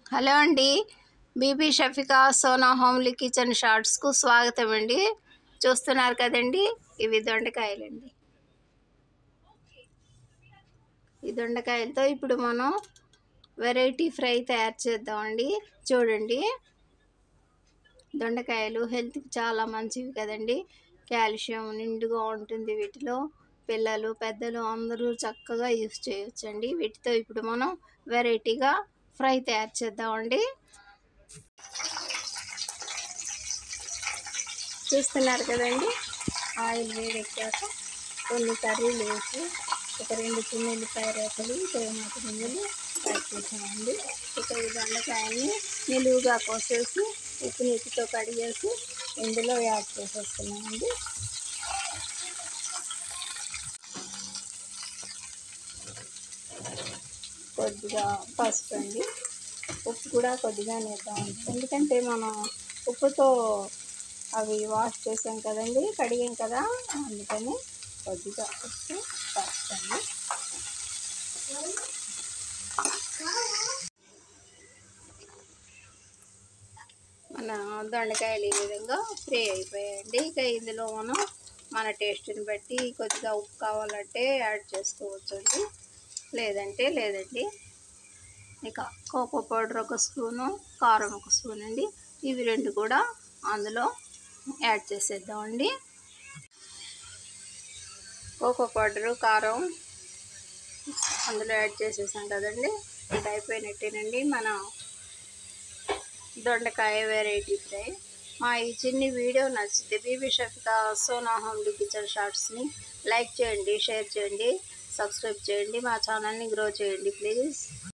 hello అండి Bibi Shafika Sona homely kitchen షార్ట్స్కు స్వాగతం అండి చూస్తున్నారు కదండి ఇవి దొండకాయలండి ఈ దొండకాయలతో ఇప్పుడు మనం వెరైటీ ఫ్రై తయారు చేద్దామండి చూడండి దొండకాయలు హెల్త్కి చాలా మంచివి కదండి కాల్షియం నిండుగా ఉంటుంది వీటిలో పిల్లలు పెద్దలు అందరూ చక్కగా యూస్ చేయొచ్చండి వీటితో ఇప్పుడు మనం వెరైటీగా ఫ్రై తయారు చేద్దామండి చూస్తున్నారు కదండి ఆయిల్ వేడెక్కాక కొన్ని కర్రీలు వేసి ఒక రెండు చిన్న ఉల్లిపాయ రేఖలు తేమాత గింజలు యాడ్ చేసామండి ఇక ఈ దొండకాయని నిలువుగా కోసేసి ఉప్పు నీటితో కడిగేసి ఇందులో యాడ్ చేసేస్తున్నామండి కొద్దిగా పసుపు అండి ఉప్పు కూడా కొద్దిగా వేద్దామండి ఎందుకంటే మనం ఉప్పుతో అవి వాష్ చేసాం కదండి కడిగాం కదా అందుకని కొద్దిగా ఉప్పు పసుపు అండి మన దొండకాయలు ఈ విధంగా ఫ్రై అయిపోయాయండి ఇక ఇందులో మనం మన టేస్ట్ని బట్టి కొద్దిగా ఉప్పు కావాలంటే యాడ్ చేసుకోవచ్చండి లేదంటే లేదండి ఇక కోకో పౌడర్ ఒక స్పూను కారం ఒక స్పూన్ అండి ఇవి రెండు కూడా అందులో యాడ్ చేసేద్దామండి కోకో పౌడరు కారం అందులో యాడ్ చేసేసాం కదండి ఇది అయిపోయినట్టేనండి మన దొండకాయ వెరైటీ ఫ్రై మా ఈ చిన్ని వీడియో నచ్చితే బీబీ షఫికా సోనా హోమ్లీ కిచెన్ షార్ట్స్ని లైక్ చేయండి షేర్ చేయండి సబ్స్క్రైబ్ చేయండి మా ఛానల్ని గ్రో చేయండి ప్లీజ్